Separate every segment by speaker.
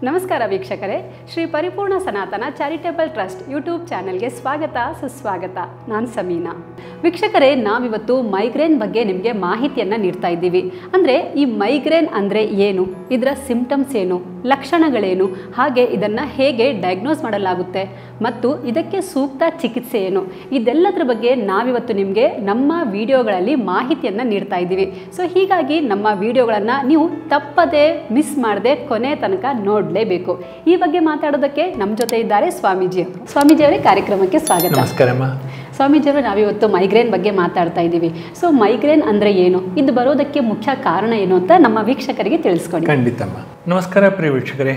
Speaker 1: ನಮಸ್ಕಾರ ವೀಕ್ಷಕರೇ ಶ್ರೀ ಪರಿಪೂರ್ಣ ಸನಾತನ ಚಾರಿಟೇಬಲ್ ಟ್ರಸ್ಟ್ ಯೂಟ್ಯೂಬ್ ಚಾನೆಲ್ಗೆ ಸ್ವಾಗತ ಸುಸ್ವಾಗತ ನಾನು ಸಮೀನಾ ವೀಕ್ಷಕರೇ ನಾವಿವತ್ತು ಮೈಗ್ರೇನ್ ಬಗ್ಗೆ ನಿಮಗೆ ಮಾಹಿತಿಯನ್ನು ನೀಡ್ತಾ ಇದ್ದೀವಿ ಅಂದರೆ ಈ ಮೈಗ್ರೇನ್ ಅಂದರೆ ಏನು ಇದರ ಸಿಂಪ್ಟಮ್ಸ್ ಏನು ಲಕ್ಷಣಗಳೇನು ಹಾಗೆ ಇದನ್ನು ಹೇಗೆ ಡಯಾಗ್ನೋಸ್ ಮಾಡಲಾಗುತ್ತೆ ಮತ್ತು ಇದಕ್ಕೆ ಸೂಕ್ತ ಚಿಕಿತ್ಸೆ ಏನು ಇದೆಲ್ಲದರ ಬಗ್ಗೆ ನಾವಿವತ್ತು ನಿಮಗೆ ನಮ್ಮ ವಿಡಿಯೋಗಳಲ್ಲಿ ಮಾಹಿತಿಯನ್ನು ನೀಡ್ತಾ ಇದ್ದೀವಿ ಸೊ ಹೀಗಾಗಿ ನಮ್ಮ ವಿಡಿಯೋಗಳನ್ನು ನೀವು ತಪ್ಪದೆ ಮಿಸ್ ಮಾಡದೆ ಕೊನೆ ತನಕ ನೋಡಲೇಬೇಕು ಈ ಬಗ್ಗೆ ಮಾತಾಡೋದಕ್ಕೆ ನಮ್ಮ ಜೊತೆ ಇದ್ದಾರೆ ಸ್ವಾಮೀಜಿ ಅವರು ಸ್ವಾಮೀಜಿಯವರೇ ಕಾರ್ಯಕ್ರಮಕ್ಕೆ ಸ್ವಾಗತ
Speaker 2: ನಮಸ್ಕಾರಮ್ಮ
Speaker 1: ಸ್ವಾಮೀಜಿಯವರು ನಾವಿವತ್ತು ಮೈಗ್ರೇನ್ ಬಗ್ಗೆ ಮಾತಾಡ್ತಾ ಇದ್ದೀವಿ ಸೊ ಮೈಗ್ರೇನ್ ಅಂದರೆ ಏನು ಇದು ಬರೋದಕ್ಕೆ ಮುಖ್ಯ ಕಾರಣ ಏನು ಅಂತ ನಮ್ಮ ವೀಕ್ಷಕರಿಗೆ ತಿಳಿಸ್ಕೊಡಿ
Speaker 2: ಖಂಡಿತಮ್ಮ ನಮಸ್ಕಾರ ಪ್ರಿಯ ವೀಕ್ಷಕರೇ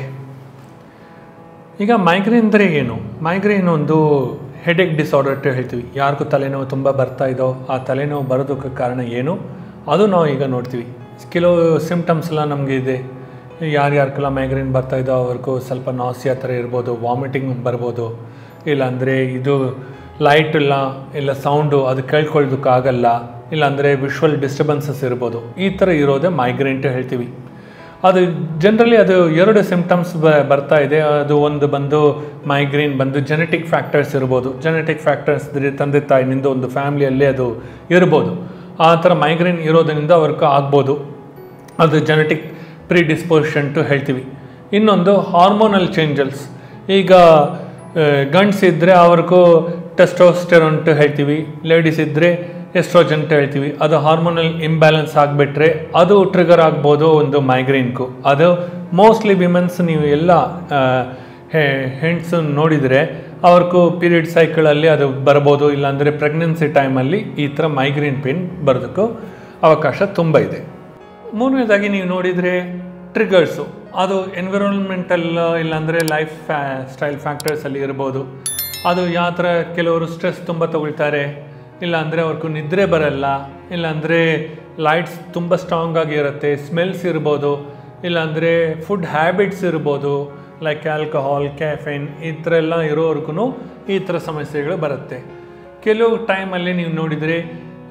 Speaker 2: ಈಗ ಮೈಗ್ರೇನ್ ಅಂದರೆ ಏನು ಮೈಗ್ರೇನ್ ಒಂದು ಹೆಡೇಕ್ ಡಿಸಾರ್ಡರ್ ಅಂತ ಹೇಳ್ತೀವಿ ಯಾರಿಗೂ ತಲೆನೋವು ತುಂಬ ಬರ್ತಾ ಇದೋ ಆ ತಲೆನೋವು ಬರೋದಕ್ಕೆ ಕಾರಣ ಏನು ಅದು ನಾವು ಈಗ ನೋಡ್ತೀವಿ ಕೆಲವು ಸಿಮ್ಟಮ್ಸ್ ಎಲ್ಲ ನಮಗೆ ಇದೆ ಯಾರ್ಯಾರಿಗೆಲ್ಲ ಮೈಗ್ರೇನ್ ಬರ್ತಾ ಇದೋ ಅವ್ರಿಗೂ ಸ್ವಲ್ಪ ನಾಸಿಯಾ ಥರ ಇರ್ಬೋದು ವಾಮಿಟಿಂಗ್ ಬರ್ಬೋದು ಇಲ್ಲಾಂದರೆ ಇದು ಲೈಟ್ ಇಲ್ಲ ಇಲ್ಲ ಸೌಂಡು ಅದು ಕೇಳ್ಕೊಳ್ಳೋದಕ್ಕಾಗಲ್ಲ ಇಲ್ಲಾಂದರೆ ವಿಶ್ವಲ್ ಡಿಸ್ಟರ್ಬೆನ್ಸಸ್ ಇರ್ಬೋದು ಈ ಥರ ಇರೋದೇ ಮೈಗ್ರೇನ್ ಅಂತ ಹೇಳ್ತೀವಿ ಅದು ಜನರಲಿ ಅದು ಎರಡು ಸಿಮ್ಟಮ್ಸ್ ಬ ಬರ್ತಾ ಇದೆ ಅದು ಒಂದು ಬಂದು ಮೈಗ್ರೇನ್ ಬಂದು ಜೆನೆಟಿಕ್ ಫ್ಯಾಕ್ಟರ್ಸ್ ಇರ್ಬೋದು ಜೆನೆಟಿಕ್ ಫ್ಯಾಕ್ಟರ್ಸ್ ಇದ್ರೆ ತಂದೆ ತಾಯಿನಿಂದ ಒಂದು ಫ್ಯಾಮ್ಲಿಯಲ್ಲಿ ಅದು ಇರ್ಬೋದು ಆ ಥರ ಮೈಗ್ರೇನ್ ಇರೋದರಿಂದ ಅವ್ರಿಗೆ ಆಗ್ಬೋದು ಅದು ಜೆನೆಟಿಕ್ ಪ್ರಿಡಿಸ್ಪೋಷನ್ ಹೇಳ್ತೀವಿ ಇನ್ನೊಂದು ಹಾರ್ಮೋನಲ್ ಚೇಂಜಸ್ ಈಗ ಗಂಡ್ಸ್ ಇದ್ದರೆ ಅವ್ರಿಗೂ ಟೆಸ್ಟೋಸ್ಟೆರೋನ್ ಅಂತ ಹೇಳ್ತೀವಿ ಲೇಡೀಸ್ ಇದ್ದರೆ ಎಸ್ಟ್ರೋಜನ್ ಅಂತ ಹೇಳ್ತೀವಿ ಅದು ಹಾರ್ಮೋನಲ್ ಇಂಬ್ಯಾಲೆನ್ಸ್ ಆಗಿಬಿಟ್ರೆ ಅದು ಟ್ರಿಗರ್ ಆಗ್ಬೋದು ಒಂದು ಮೈಗ್ರೇನ್ಗೂ ಅದು ಮೋಸ್ಟ್ಲಿ ವಿಮೆನ್ಸ್ ನೀವು ಎಲ್ಲ ಹೆಣ್ಸು ನೋಡಿದರೆ ಅವ್ರಿಗೂ ಪೀರಿಯಡ್ ಸೈಕಲಲ್ಲಿ ಅದು ಬರ್ಬೋದು ಇಲ್ಲಾಂದರೆ ಪ್ರೆಗ್ನೆನ್ಸಿ ಟೈಮಲ್ಲಿ ಈ ಥರ ಮೈಗ್ರೇನ್ ಪೇನ್ ಬರೋದಕ್ಕೂ ಅವಕಾಶ ತುಂಬ ಇದೆ ಮೂರನೇದಾಗಿ ನೀವು ನೋಡಿದರೆ ಟ್ರಿಗರ್ಸು ಅದು ಎನ್ವಿರಾನ್ಮೆಂಟಲ್ ಇಲ್ಲಾಂದರೆ ಲೈಫ್ ಫ್ಯಾ ಸ್ಟೈಲ್ ಫ್ಯಾಕ್ಟರ್ಸಲ್ಲಿ ಇರ್ಬೋದು ಅದು ಯಾವ ಥರ ಕೆಲವರು ಸ್ಟ್ರೆಸ್ ತುಂಬ ತಗೊಳ್ತಾರೆ ಇಲ್ಲಾಂದರೆ ಅವ್ರಿಗೂ ನಿದ್ರೆ ಬರಲ್ಲ ಇಲ್ಲಾಂದರೆ ಲೈಟ್ಸ್ ತುಂಬ ಸ್ಟ್ರಾಂಗ್ ಆಗಿರುತ್ತೆ ಸ್ಮೆಲ್ಸ್ ಇರ್ಬೋದು ಇಲ್ಲಾಂದರೆ ಫುಡ್ ಹ್ಯಾಬಿಟ್ಸ್ ಇರ್ಬೋದು ಲೈಕ್ ಆಲ್ಕಹಾಲ್ ಕ್ಯಾಫೆನ್ ಈ ಥರ ಎಲ್ಲ ಇರೋರ್ಗು ಈ ಥರ ಸಮಸ್ಯೆಗಳು ಬರುತ್ತೆ ಕೆಲವು ಟೈಮಲ್ಲಿ ನೀವು ನೋಡಿದರೆ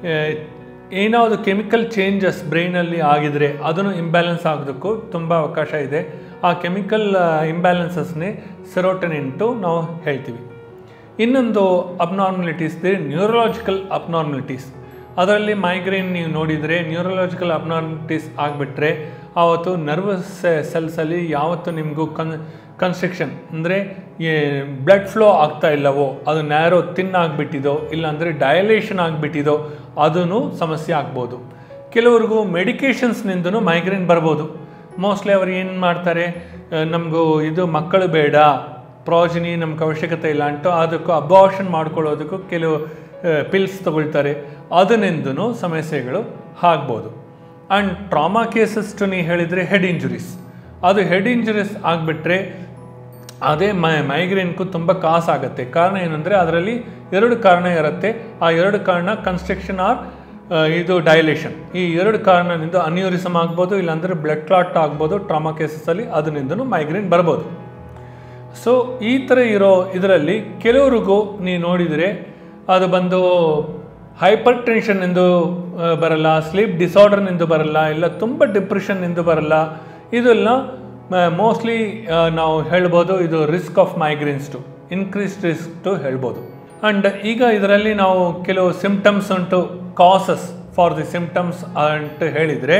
Speaker 2: ಏನಾವುದು ಕೆಮಿಕಲ್ ಚೇಂಜಸ್ ಬ್ರೈನಲ್ಲಿ ಆಗಿದರೆ ಅದನ್ನು ಇಂಬ್ಯಾಲೆನ್ಸ್ ಆಗೋದಕ್ಕೂ ತುಂಬ ಅವಕಾಶ ಇದೆ ಆ ಕೆಮಿಕಲ್ ಇಂಬ್ಯಾಲೆನ್ಸಸ್ನೇ ಸೆರೋಟನಿಂಟು ನಾವು ಹೇಳ್ತೀವಿ ಇನ್ನೊಂದು ಅಬ್ನಾರ್ಮಲಿಟೀಸ್ ನ್ಯೂರಲಾಜಿಕಲ್ ಅಬ್ನಾರ್ಮಲಿಟೀಸ್ ಅದರಲ್ಲಿ ಮೈಗ್ರೇನ್ ನೀವು ನೋಡಿದರೆ ನ್ಯೂರಲಾಜಿಕಲ್ ಅಬ್ನಾರ್ಮಲಿಟೀಸ್ ಆಗಿಬಿಟ್ರೆ ಆವತ್ತು ನರ್ವಸ್ ಸೆಲ್ಸಲ್ಲಿ ಯಾವತ್ತು ನಿಮಗೂ ಕನ್ ಕನ್ಸ್ಟ್ರಕ್ಷನ್ ಅಂದರೆ ಬ್ಲಡ್ ಫ್ಲೋ ಆಗ್ತಾ ಇಲ್ಲವೋ ಅದು ನ್ಯಾರೋ ತಿನ್ ಆಗಿಬಿಟ್ಟಿದೋ ಇಲ್ಲಾಂದರೆ ಡಯಲೇಷನ್ ಆಗಿಬಿಟ್ಟಿದೋ ಅದೂ ಸಮಸ್ಯೆ ಆಗ್ಬೋದು ಕೆಲವ್ರಿಗೂ ಮೆಡಿಕೇಷನ್ಸ್ನಿಂದನೂ ಮೈಗ್ರೇನ್ ಬರ್ಬೋದು ಮೋಸ್ಟ್ಲಿ ಅವ್ರು ಏನು ಮಾಡ್ತಾರೆ ನಮಗೂ ಇದು ಮಕ್ಕಳು ಬೇಡ ಪ್ರಾಜಿನಿ ನಮ್ಗೆ ಅವಶ್ಯಕತೆ ಇಲ್ಲ ಅಂಟು ಅದಕ್ಕೂ ಅಬಾಷನ್ ಮಾಡ್ಕೊಳ್ಳೋದಕ್ಕೂ ಕೆಲವು ಪಿಲ್ಸ್ ತಗೊಳ್ತಾರೆ ಅದರಿಂದನೂ ಸಮಸ್ಯೆಗಳು ಆಗ್ಬೋದು ಆ್ಯಂಡ್ ಟ್ರಾಮಾ ಕೇಸಸ್ ನೀವು ಹೇಳಿದರೆ ಹೆಡ್ ಇಂಜುರೀಸ್ ಅದು ಹೆಡ್ ಇಂಜುರೀಸ್ ಆಗಿಬಿಟ್ರೆ ಅದೇ ಮೈ ಮೈಗ್ರೇನ್ಗೂ ತುಂಬ ಕಾಸಾಗುತ್ತೆ ಕಾರಣ ಏನಂದರೆ ಅದರಲ್ಲಿ ಎರಡು ಕಾರಣ ಇರುತ್ತೆ ಆ ಎರಡು ಕಾರಣ ಕನ್ಸ್ಟ್ರಕ್ಷನ್ ಆರ್ ಇದು ಡೈಲೇಷನ್ ಈ ಎರಡು ಕಾರಣದಿಂದ ಅನ್ಯೂರಿಸಮ್ ಆಗ್ಬೋದು ಇಲ್ಲಾಂದರೆ ಬ್ಲಡ್ ಕ್ಲಾಟ್ ಆಗ್ಬೋದು ಟ್ರಾಮಾ ಕೇಸಸಲ್ಲಿ ಅದರಿಂದನೂ ಮೈಗ್ರೇನ್ ಬರ್ಬೋದು ಸೊ ಈ ಥರ ಇರೋ ಇದರಲ್ಲಿ ಕೆಲವ್ರಿಗೂ ನೀವು ನೋಡಿದರೆ ಅದು ಬಂದು ಹೈಪರ್ ಟೆನ್ಷನ್ನಿಂದು ಬರಲ್ಲ ಸ್ಲೀಪ್ ಡಿಸಾರ್ಡರ್ನಿಂದ ಬರಲ್ಲ ಇಲ್ಲ ತುಂಬ ಡಿಪ್ರೆಷನ್ನಿಂದ ಬರಲ್ಲ ಇದೆಲ್ಲ ಮೋಸ್ಟ್ಲಿ ನಾವು ಹೇಳ್ಬೋದು ಇದು ರಿಸ್ಕ್ ಆಫ್ ಮೈಗ್ರೇನ್ಸ್ ಟು ಇನ್ಕ್ರೀಸ್ ರಿಸ್ಕ್ ಟು ಹೇಳ್ಬೋದು ಆ್ಯಂಡ್ ಈಗ ಇದರಲ್ಲಿ ನಾವು ಕೆಲವು ಸಿಮ್ಟಮ್ಸ್ ಉಂಟು ಕಾಸಸ್ ಫಾರ್ ದಿ ಸಿಮ್ಟಮ್ಸ್ ಅಂತ ಹೇಳಿದರೆ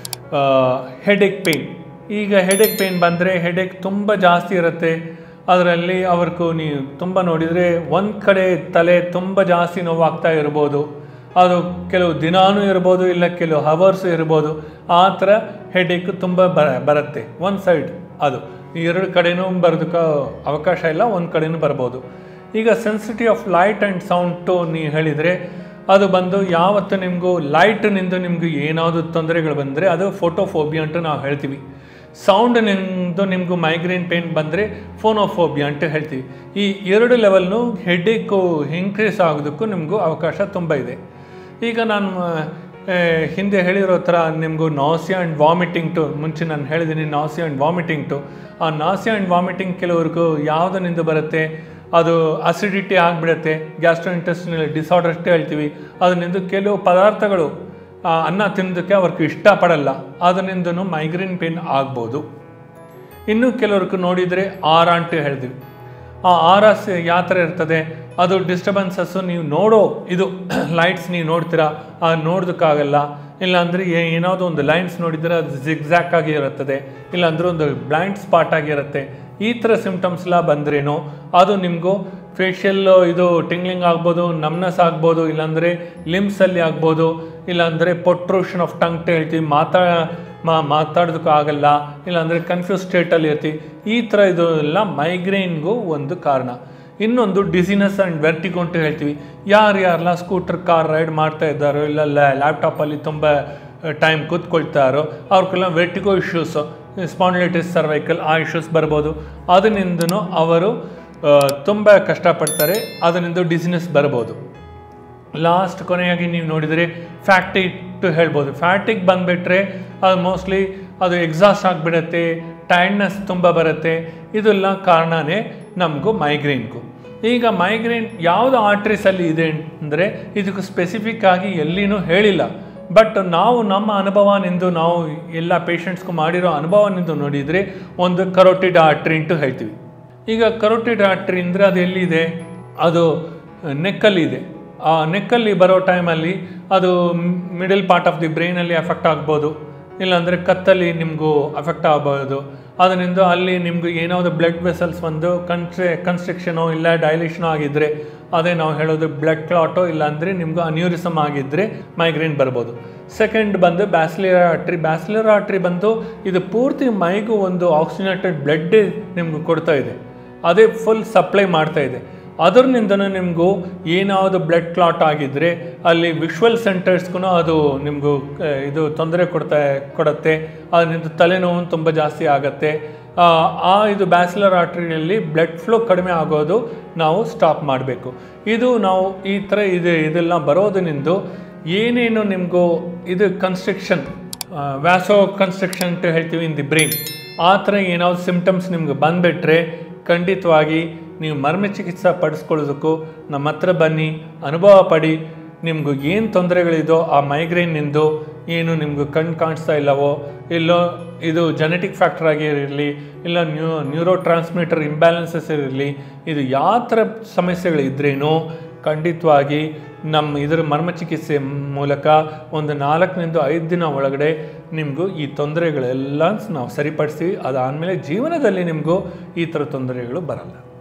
Speaker 2: ಹೆಡೇಕ್ ಪೇಯ್ನ್ ಈಗ ಹೆಡೇಕ್ ಪೇಯ್ನ್ ಬಂದರೆ ಹೆಡೇಕ್ ತುಂಬ ಜಾಸ್ತಿ ಇರುತ್ತೆ ಅದರಲ್ಲಿ ಅವ್ರಿಗೂ ನೀವು ತುಂಬ ನೋಡಿದರೆ ಒಂದು ಕಡೆ ತಲೆ ತುಂಬ ಜಾಸ್ತಿ ನೋವಾಗ್ತಾ ಇರ್ಬೋದು ಅದು ಕೆಲವು ದಿನಾನೂ ಇರ್ಬೋದು ಇಲ್ಲ ಕೆಲವು ಹವರ್ಸು ಇರ್ಬೋದು ಆ ಥರ ಹೆಡೇಕ್ ತುಂಬ ಬರ ಬರುತ್ತೆ ಒಂದು ಸೈಡ್ ಅದು ಎರಡು ಕಡೆನೂ ಬರೋದಕ್ಕೆ ಅವಕಾಶ ಇಲ್ಲ ಒಂದು ಕಡೆನೂ ಬರ್ಬೋದು ಈಗ sensitivity of light and sound ಟು ನೀವು ಹೇಳಿದರೆ ಅದು ಬಂದು ಯಾವತ್ತು ನಿಮಗೂ ಲೈಟ್ನಿಂದ ನಿಮಗೂ ಏನಾದರೂ ತೊಂದರೆಗಳು ಬಂದರೆ ಅದು ಫೋಟೋಫೋಬಿಯಾ ಅಂತ ನಾವು ಹೇಳ್ತೀವಿ ಸೌಂಡ್ನಿಂದ ನಿಮಗೂ ಮೈಗ್ರೇನ್ ಪೇನ್ ಬಂದರೆ ಫೋನೋಫೋಬಿಯಾ ಅಂತ ಹೇಳ್ತೀವಿ ಈ ಎರಡು ಲೆವೆಲ್ನು ಹೆಡ್ಡೇಕು ಇನ್ಕ್ರೀಸ್ ಆಗೋದಕ್ಕೂ ನಿಮಗೂ ಅವಕಾಶ ತುಂಬ ಇದೆ ಈಗ ನಾನು ಹಿಂದೆ ಹೇಳಿರೋ ಥರ ನಿಮಗೂ ನಾಸಿಯಾ ಆ್ಯಂಡ್ ವಾಮಿಟಿಂಗ್ ಟು ಮುಂಚೆ ನಾನು ಹೇಳಿದ್ದೀನಿ ನಾಸಿಯಾ ಆ್ಯಂಡ್ ವಾಮಿಟಿಂಗ್ ಟು ಆ ನಾಸಿಯಾ ಆ್ಯಂಡ್ ವಾಮಿಟಿಂಗ್ ಕೆಲವ್ರಿಗೂ ಯಾವುದರಿಂದ ಬರುತ್ತೆ ಅದು ಅಸಿಡಿಟಿ ಆಗಿಬಿಡುತ್ತೆ ಗ್ಯಾಸ್ಟ್ರೋ ಇಂಟೆಸ್ಟಿನಲ್ ಡಿಸಾರ್ಡರ್ ಅಷ್ಟೇ ಹೇಳ್ತೀವಿ ಅದರಿಂದ ಕೆಲವು ಪದಾರ್ಥಗಳು ಆ, ಅನ್ನ ತಿನ್ನೋದಕ್ಕೆ ಅವ್ರಿಗೆ ಇಷ್ಟಪಡಲ್ಲ ಅದರಿಂದನೂ ಮೈಗ್ರೇನ್ ಪೇನ್ ಆಗ್ಬೋದು ಇನ್ನು ಕೆಲವ್ರಿಗೆ ನೋಡಿದರೆ ಆರ ಅಂತ ಹೇಳ್ತೀವಿ ಆ ಆರ ಯಾವ ಥರ ಇರ್ತದೆ ಅದು ಡಿಸ್ಟರ್ಬೆನ್ಸಸ್ಸು ನೀವು ನೋಡೋ ಇದು ಲೈಟ್ಸ್ ನೀವು ನೋಡ್ತೀರಾ ಆ ನೋಡೋದಕ್ಕಾಗಲ್ಲ ಇಲ್ಲಾಂದರೆ ಏನಾದರೂ ಒಂದು ಲೈನ್ಸ್ ನೋಡಿದರೆ ಅದು ಜಿಗ್ಜ್ಯಾಕ್ ಆಗಿ ಇರುತ್ತದೆ ಇಲ್ಲಾಂದ್ರೆ ಒಂದು ಬ್ಲೈಂಡ್ ಸ್ಪಾಟ್ ಆಗಿರುತ್ತೆ ಈ ಥರ ಸಿಮ್ಟಮ್ಸ್ ಎಲ್ಲ ಬಂದ್ರೇನು ಅದು ನಿಮಗೂ ಫೇಶಿಯಲ್ ಇದು ಟಿಂಗ್ಲಿಂಗ್ ಆಗ್ಬೋದು ನಮ್ನಸ್ ಆಗ್ಬೋದು ಇಲ್ಲಾಂದರೆ ಲಿಮ್ಸಲ್ಲಿ ಆಗ್ಬೋದು ಇಲ್ಲಾಂದರೆ ಪೊಟ್ರೂಷನ್ ಆಫ್ ಟಂಗ್ ಹೇಳ್ತೀವಿ ಮಾತಾ ಮಾ ಮಾತಾಡೋದಕ್ಕೂ ಆಗಲ್ಲ ಇಲ್ಲಾಂದರೆ ಕನ್ಫ್ಯೂಸ್ ಸ್ಟೇಟಲ್ಲಿ ಇರ್ತೀವಿ ಈ ಥರ ಇದು ಎಲ್ಲ ಮೈಗ್ರೇನ್ಗೂ ಒಂದು ಕಾರಣ ಇನ್ನೊಂದು ಡಿಸಿನೆಸ್ ಆ್ಯಂಡ್ ವೆರ್ಟಿಗೋ ಅಂತ ಹೇಳ್ತೀವಿ ಯಾರು ಯಾರೆಲ್ಲ ಸ್ಕೂಟರ್ ಕಾರ್ ರೈಡ್ ಮಾಡ್ತಾ ಇದ್ದಾರೋ ಇಲ್ಲ ಲ್ಯಾಪ್ಟಾಪಲ್ಲಿ ತುಂಬ ಟೈಮ್ ಕೂತ್ಕೊಳ್ತಾರೋ ಅವ್ರಿಗೆಲ್ಲ ವೆರ್ಟಿಗೋ ಇಶ್ಯೂಸು ಸ್ಪಾಂಡ್ಲೈಟಿಸ್ ಸರ್ವೈಕಲ್ ಆ ಇಶ್ಯೂಸ್ ಬರ್ಬೋದು ಅದರಿಂದನೂ ಅವರು ತುಂಬ ಕಷ್ಟಪಡ್ತಾರೆ ಅದರಿಂದ ಡಿಸಿನೆಸ್ ಬರ್ಬೋದು ಲಾಸ್ಟ್ ಕೊನೆಯಾಗಿ ನೀವು ನೋಡಿದರೆ ಫ್ಯಾಕ್ಟಿಕ್ ಹೇಳ್ಬೋದು ಫ್ಯಾಟಿಕ್ ಬಂದುಬಿಟ್ರೆ ಅದು ಮೋಸ್ಟ್ಲಿ ಅದು ಎಕ್ಸಾಸ್ಟ್ ಆಗಿಬಿಡುತ್ತೆ ಟೈರ್ಡ್ನೆಸ್ ತುಂಬ ಬರುತ್ತೆ ಇದೆಲ್ಲ ಕಾರಣನೇ ನಮಗೂ ಮೈಗ್ರೇನ್ಗೂ ಈಗ ಮೈಗ್ರೇನ್ ಯಾವುದು ಆರ್ಟ್ರೀಸಲ್ಲಿ ಇದೆ ಅಂದರೆ ಇದಕ್ಕೆ ಸ್ಪೆಸಿಫಿಕ್ ಆಗಿ ಎಲ್ಲಿನೂ ಹೇಳಿಲ್ಲ ಬಟ್ ನಾವು ನಮ್ಮ ಅನುಭವನಿಂದ ನಾವು ಎಲ್ಲ ಪೇಷಂಟ್ಸ್ಗೂ ಮಾಡಿರೋ ಅನುಭವನಿಂದ ನೋಡಿದರೆ ಒಂದು ಕರೋಟಿಡ್ ಆರ್ಟ್ರಿ ಅಂತ ಹೇಳ್ತೀವಿ ಈಗ ಕರೋಟಿಡ್ ಆರ್ಟ್ರಿ ಅಂದರೆ ಅದು ಎಲ್ಲಿದೆ ಅದು ನೆಕ್ಕಲ್ಲಿದೆ ಆ ನೆಕ್ಕಲ್ಲಿ ಬರೋ ಟೈಮಲ್ಲಿ ಅದು ಮಿಡಲ್ ಪಾರ್ಟ್ ಆಫ್ ದಿ ಬ್ರೈನಲ್ಲಿ ಎಫೆಕ್ಟ್ ಆಗ್ಬೋದು ಇಲ್ಲಾಂದರೆ ಕತ್ತಲ್ಲಿ ನಿಮಗೂ ಅಫೆಕ್ಟ್ ಆಗ್ಬೋದು ಅದರಿಂದ ಅಲ್ಲಿ ನಿಮ್ಗೆ ಏನಾವುದು ಬ್ಲಡ್ ವೆಸಲ್ಸ್ ಒಂದು ಕನ್ಸ್ಟ್ರೆ ಕನ್ಸ್ಟ್ರಕ್ಷನೋ ಇಲ್ಲ ಡೈಲೇಷನೋ ಆಗಿದ್ದರೆ ಅದೇ ನಾವು ಹೇಳೋದು ಬ್ಲಡ್ ಕ್ಲಾಟೋ ಇಲ್ಲಾಂದರೆ ನಿಮ್ಗೆ ಅನ್ಯೂರಿಸಮ್ ಆಗಿದ್ದರೆ ಮೈಗ್ರೇನ್ ಬರ್ಬೋದು ಸೆಕೆಂಡ್ ಬಂದು ಬ್ಯಾಸ್ಲಿಯರ್ ಆಟ್ರಿ ಬ್ಯಾಸ್ಲಿಯರ್ ಆಟ್ರಿ ಬಂದು ಇದು ಪೂರ್ತಿ ಮೈಗೂ ಒಂದು ಆಕ್ಸಿಜನೇಟೆಡ್ ಬ್ಲಡ್ ನಿಮ್ಗೆ ಕೊಡ್ತಾ ಇದೆ ಅದೇ ಫುಲ್ ಸಪ್ಲೈ ಮಾಡ್ತಾ ಇದೆ ಅದರಿಂದನೂ ನಿಮಗೂ ಏನಾವುದು ಬ್ಲಡ್ ಕ್ಲಾಟ್ ಆಗಿದ್ದರೆ ಅಲ್ಲಿ ವಿಶ್ವಲ್ ಸೆಂಟರ್ಸ್ಗೂ ಅದು ನಿಮಗೂ ಇದು ತೊಂದರೆ ಕೊಡ್ತಾ ಕೊಡುತ್ತೆ ಅದರಿಂದ ತಲೆನೋವು ತುಂಬ ಜಾಸ್ತಿ ಆಗುತ್ತೆ ಆ ಇದು ಬ್ಯಾಸ್ಲರ್ ಆರ್ಟ್ರಿಯಲ್ಲಿ ಬ್ಲಡ್ ಫ್ಲೋ ಕಡಿಮೆ ಆಗೋದು ನಾವು ಸ್ಟಾಪ್ ಮಾಡಬೇಕು ಇದು ನಾವು ಈ ಥರ ಇದು ಇದೆಲ್ಲ ಬರೋದರಿಂದ ಏನೇನು ನಿಮಗೂ ಇದು ಕನ್ಸ್ಟ್ರಕ್ಷನ್ ವ್ಯಾಸೋ ಕನ್ಸ್ಟ್ರಕ್ಷನ್ ಅಂತ ಹೇಳ್ತೀವಿ ಇನ್ ದಿ ಬ್ರೈನ್ ಆ ಥರ ಏನಾದ್ರು ಸಿಮ್ಟಮ್ಸ್ ನಿಮ್ಗೆ ಬಂದುಬಿಟ್ರೆ ಖಂಡಿತವಾಗಿ ನೀವು ಮರ್ಮ ಚಿಕಿತ್ಸೆ ಪಡಿಸ್ಕೊಳ್ಳೋದಕ್ಕೂ ನಮ್ಮ ಹತ್ರ ಬನ್ನಿ ಅನುಭವ ಪಡಿ ನಿಮ್ಗೆ ಏನು ತೊಂದರೆಗಳಿದೋ ಆ ಮೈಗ್ರೇನ್ನಿಂದು ಏನು ನಿಮ್ಗೆ ಕಣ್ಣು ಕಾಣಿಸ್ತಾ ಇಲ್ಲವೋ ಇಲ್ಲೋ ಇದು ಜೆನೆಟಿಕ್ ಫ್ಯಾಕ್ಟರ್ ಆಗಿ ಇರಲಿ ಇಲ್ಲ ನ್ಯೂ ನ್ಯೂರೋ ಟ್ರಾನ್ಸ್ಮಿಟರ್ ಇಂಬ್ಯಾಲೆನ್ಸಸ್ ಇರಲಿ ಇದು ಯಾವ ಥರ ಸಮಸ್ಯೆಗಳಿದ್ರೇನೂ ಖಂಡಿತವಾಗಿ ನಮ್ಮ ಇದರ ಮರ್ಮ ಚಿಕಿತ್ಸೆ ಮೂಲಕ ಒಂದು ನಾಲ್ಕರಿಂದ ಐದು ದಿನ ಒಳಗಡೆ ನಿಮಗೂ ಈ ತೊಂದರೆಗಳೆಲ್ಲ ನಾವು ಸರಿಪಡಿಸ್ತೀವಿ ಅದಾದಮೇಲೆ ಜೀವನದಲ್ಲಿ ನಿಮಗೂ ಈ ಥರ ತೊಂದರೆಗಳು ಬರಲ್ಲ